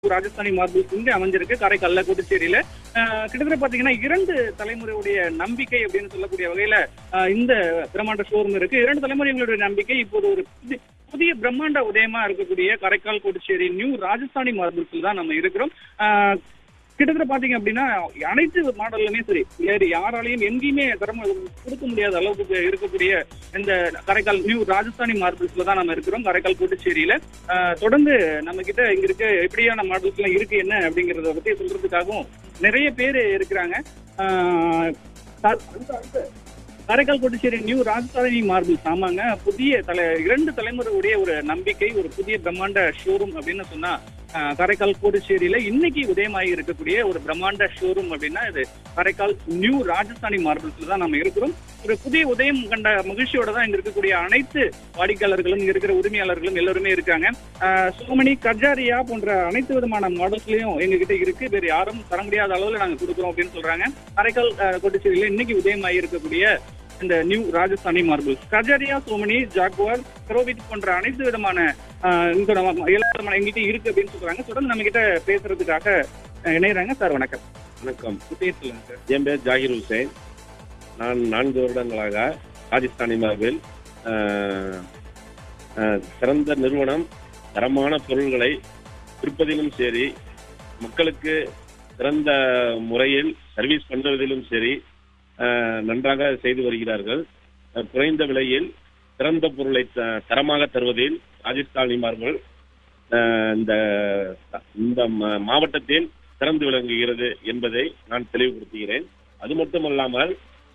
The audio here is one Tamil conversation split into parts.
ராஜஸ்தானி மார்பிள்ஸ் இங்க அமைஞ்சிருக்கு காரைக்கால்ல புதுச்சேரியில அஹ், கிட்டத்தட்ட பாத்தீங்கன்னா இரண்டு தலைமுறையுடைய நம்பிக்கை அப்படின்னு சொல்லக்கூடிய வகையில அஹ், இந்த பிரம்மாண்ட ஷோரூம் இருக்கு இரண்டு தலைமுறைகளுடைய நம்பிக்கை இப்போது ஒரு புதி- புதிய பிரம்மாண்ட உதயமா இருக்கக்கூடிய காரைக்கால் புதுச்சேரி நியூ ராஜஸ்தானி மார்பிள்ஸ்ல தான் நம்ம இருக்கிறோம் அஹ், கிட்டத்தட்ட பாத்தீங்க அப்படின்னா அனைத்து மாடல்லுமே சரி வேறு யாராலையும் எங்கேயுமே தரம் கொடுக்க முடியாத அளவுக்கு இருக்கக்கூடிய இந்த காரைக்கால் நியூ ராஜஸ்தானி மார்பிள்ஸ்ல தான் நம்ம இருக்கிறோம் காரைக்கால் புதுச்சேரியில ஆஹ் தொடர்ந்து நம்ம கிட்ட இங்க இருக்க எப்படியான மாடல்ஸ் எல்லாம் இருக்கு என்ன அப்படிங்கறத பத்தி சொல்றதுக்காகவும் நிறைய பேர் இருக்கிறாங்க ஆஹ் க- காரைக்கால் புதுச்சேரி நியூ ராஜஸ்தானி மார்பிள்ஸ் ஆமாங்க புதிய தலை இரண்டு தலைமுறையுடைய ஒரு நம்பிக்கை ஒரு புதிய பிரம்மாண்ட ஷோரூம் அப்படின்னு சொன்னா ஆஹ் காரைக்கால் புதுச்சேரியில இன்னைக்கு உதயமாகி இருக்கக்கூடிய ஒரு பிரம்மாண்ட ஷோரூம் அப்படின்னா இது காரைக்கால் நியூ ராஜஸ்தானி மார்பிள்ஸ்ல தான் நம்ம இருக்கிறோம் ஒரு புதிய உதயம் கண்ட மகிழ்ச்சியோட தான் இங்க இருக்கக்கூடிய அனைத்து வாடிக்கையாளர்களும் இங்க இருக்கிற உரிமையாளர்களும் எல்லாருமே இருக்காங்க ஆஹ் சோமனி கஜாரியா போன்ற அனைத்து விதமான மாடல்ஸ்லயும் எங்க கிட்ட இருக்கு வேற யாரும் தர முடியாத அளவுல நாங்க கொடுக்குறோம் அப்படின்னு சொல்றாங்க காரைக்கால் ஆஹ், கொட்டுச்சேரியில இன்னைக்கு உதயமாகி இருக்கக்கூடிய இந்த நியூ ராஜஸ்தானி மார்பிள்ஸ் கஜாரியா சோமனி ஜாக்வார் கரோவிட் போன்ற அனைத்து விதமான ஆஹ், இந்த நம்ம எல்லா விதமான எங்கிட்ட இருக்கு அப்படின்னு சொல்றாங்க தொடர்ந்து நம்ம கிட்ட பேசுறதுக்காக ஆஹ், இணையறாங்க சார் வணக்கம் வணக்கம் பேர் சொல்லுங்க சார் என் பேர் ஜாகிர் ஹுசேன் நான் நான்கு வருடங்களாக ராஜஸ்தானி மார்பில் ஆஹ், ஆஹ், சிறந்த நிறுவனம் தரமான பொருள்களை விற்பதிலும் சரி மக்களுக்கு சிறந்த முறையில் சர்வீஸ் பண்ணுவதிலும் சரி ஆஹ், நன்றாக செய்து வருகிறார்கள் ஆஹ், குறைந்த விலையில் சிறந்த பொருளை த- தரமாக தருவதில் ராஜஸ்தானி மார்பிள் ஆஹ், இந்த இந்த மா- மாவட்டத்தில் சிறந்து விளங்குகிறது என்பதை நான் தெளிவுபடுத்துகிறேன் அது மட்டுமல்லாமல்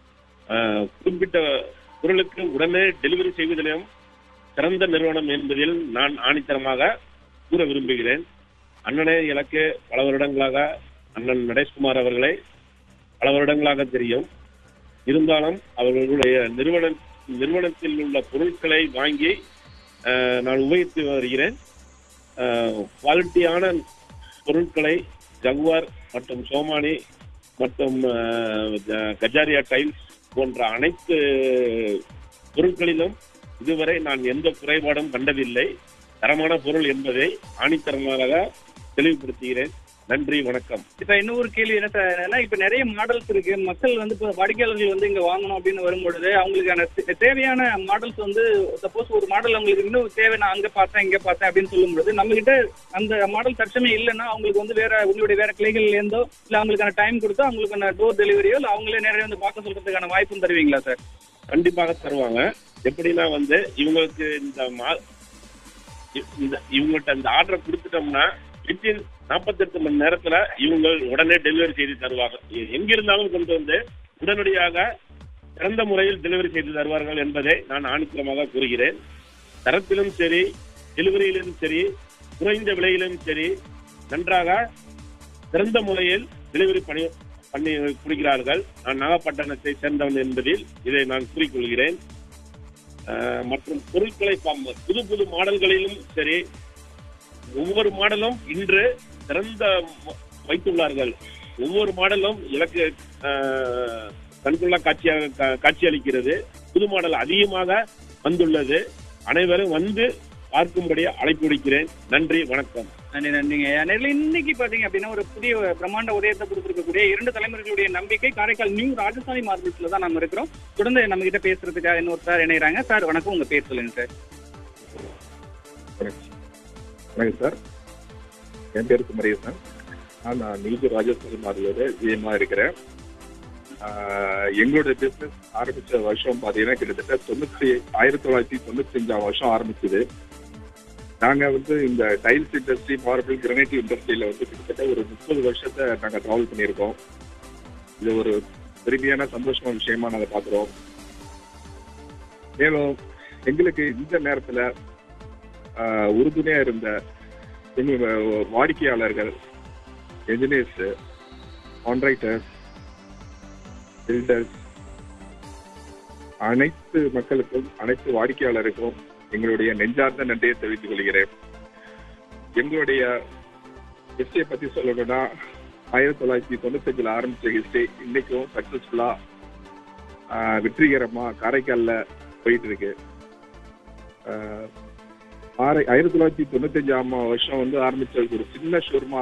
ஆஹ், குறிப்பிட்ட பொருளுக்கு உடனே டெலிவரி செய்வதிலும் சிறந்த நிறுவனம் என்பதில் நான் ஆணித்தரமாக கூற விரும்புகிறேன் அண்ணனே எனக்கு பல வருடங்களாக அண்ணன் நடேஷ்குமார் அவர்களை பல வருடங்களாக தெரியும் இருந்தாலும் அவர்களுடைய நிறுவன நிறுவனத்தில் உள்ள பொருட்களை வாங்கி ஆஹ், நான் உபயோகித்து வருகிறேன் குவாலிட்டியான பொருட்களை ஜகுவார் மற்றும் சோமானி மற்றும் அஹ், க- கஜாரியா டைல்ஸ் போன்ற அனைத்து பொருட்களிலும் இதுவரை நான் எந்த குறைபாடும் கண்டதில்லை தரமான பொருள் என்பதை ஆணித்தரமாக தெளிவுபடுத்துகிறேன் நன்றி வணக்கம் இப்ப இன்னொரு கேள்வி என்ன சார் என்னன்னா இப்ப நிறைய மாடல்ஸ் இருக்கு மக்கள் வந்து இப்ப வாடிக்கையாளர்கள் வந்து இங்க வாங்கணும் அப்படின்னு வரும்பொழுது அவங்களுக்கான தே- தேவையான மாடல்ஸ் வந்து சப்போஸ் ஒரு மாடல் அவங்களுக்கு இன்னும் தேவை நான் அங்க பார்த்தேன் இங்க பார்த்தேன் அப்படின்னு சொல்லும்பொழுது நம்ம கிட்ட அந்த மாடல் தற்சமே இல்லைன்னா அவங்களுக்கு வந்து வேற உங்களுடைய வேற கிளைகள்ல இருந்தோ இல்ல அவங்களுக்கான டைம் கொடுத்தோ அவங்களுக்கான டோர் டெலிவரியோ இல்ல அவங்களே நேரடியாக வந்து பார்க்க சொல்றதுக்கான வாய்ப்பும் தருவீங்களா சார் கண்டிப்பாக தருவாங்க எப்படின்னா வந்து இவங்களுக்கு இந்த மா- இ- இந்த இவங்கள்ட்ட இந்த ஆர்டரை கொடுத்துட்டோம்னா வித்தின் நாற்பத்தெட்டு மணி நேரத்துல இவங்க உடனே டெலிவரி செய்து தருவாங்க எ- எங்க இருந்தாலும் கொண்டு வந்து உடனடியாக சிறந்த முறையில் டெலிவரி செய்து தருவார்கள் என்பதை நான் ஆணித்தரமாக கூறுகிறேன் தரத்திலும் சரி டெலிவரியிலும் சரி குறைந்த விலையிலும் சரி நன்றாக சிறந்த முறையில் டெலிவரி பண்ணி பண்ணி கொடுக்கிறார்கள் நான் நாகப்பட்டினத்தை சேர்ந்தவன் என்பதில் இதை நான் கூறிக்கொள்கிறேன் அஹ், மற்றும் பொருட்களை பா- புது புது மாடல்களிலும் சரி ஒவ்வொரு மாடலும் இன்று சிறந்த ம- வைத்துள்ளார்கள் ஒவ்வொரு மாடலும் எனக்கு அஹ், கண்கொள்ளா காட்சியாக கா- காட்சியளிக்கிறது புது மாடல் அதிகமாக வந்துள்ளது அனைவரும் வந்து பார்க்கும்படி அழைப்பு விடுக்கிறேன் நன்றி வணக்கம் நன்றி நன்றிங்க நேரில் இன்னைக்கு பாத்தீங்க அப்படின்னா ஒரு புதிய பிரம்மாண்ட உதயத்தை கொடுத்திருக்கக்கூடிய இரண்டு தலைமுறைகளுடைய நம்பிக்கை காரைக்கால் நியூ ராஜஸ்தானி மார்பிள்ஸ்ல தான் நம்ம இருக்கிறோம் தொடர்ந்து நம்ம கிட்ட பேசுறதுக்காக இன்னொரு சார் இணையறாங்க சார் வணக்கம் உங்க பேர் சொல்லுங்க சார் வணக்கம் வணக்கம் சார் என் பேர் குமரேசன் நான் நான் நீதி ராஜஸ்தானி மாறியோட ஜிஎம்மா இருக்கிறேன் ஆஹ் எங்களோட பிசினஸ் ஆரம்பிச்ச வருஷம் பார்த்தீங்கன்னா கிட்டத்தட்ட தொண்ணூற்றி ஆயிரத்தி தொள்ளாயிரத்தி தொண்ணூத்தி அஞ்சாம் வருஷம் ஆரம்பிச்சது நாங்க வந்து இந்த டைல்ஸ் இண்டஸ்ட்ரி மார்பிள் கிரனைட் இண்டஸ்ட்ரியில வந்து கிட்டத்தட்ட ஒரு முப்பது வருஷத்தை நாங்க டிராவல் பண்ணியிருக்கோம் இது ஒரு பெருமையான சந்தோஷமான விஷயமா நாங்க பாக்குறோம் மேலும் எங்களுக்கு இந்த நேரத்துல ஆஹ் உறுதுணையா இருந்த எங்க வாடிக்கையாளர்கள் என்ஜினியர்ஸ் கான்ட்ராக்டர்ஸ் பில்டர்ஸ் அனைத்து மக்களுக்கும் அனைத்து வாடிக்கையாளருக்கும் எங்களுடைய நெஞ்சார்ந்த நன்றியை தெரிவித்துக் கொள்கிறேன் எங்களுடைய ஹிஸ்டரியை பத்தி சொல்லணும்னா ஆயிரத்தி தொள்ளாயிரத்தி தொண்ணூத்தஞ்சுல ஆரம்பிச்ச ஹிஸ்டரி இன்னைக்கும் சக்சஸ்ஃபுல்லா வெற்றிகரமா காரைக்கால்ல போயிட்டு இருக்கு ஆஹ் ஆறு ஆயிரத்தி தொள்ளாயிரத்தி தொண்ணூத்தஞ்சாம் வருஷம் வந்து ஆரம்பிச்ச ஒரு சின்ன ஷோர்மா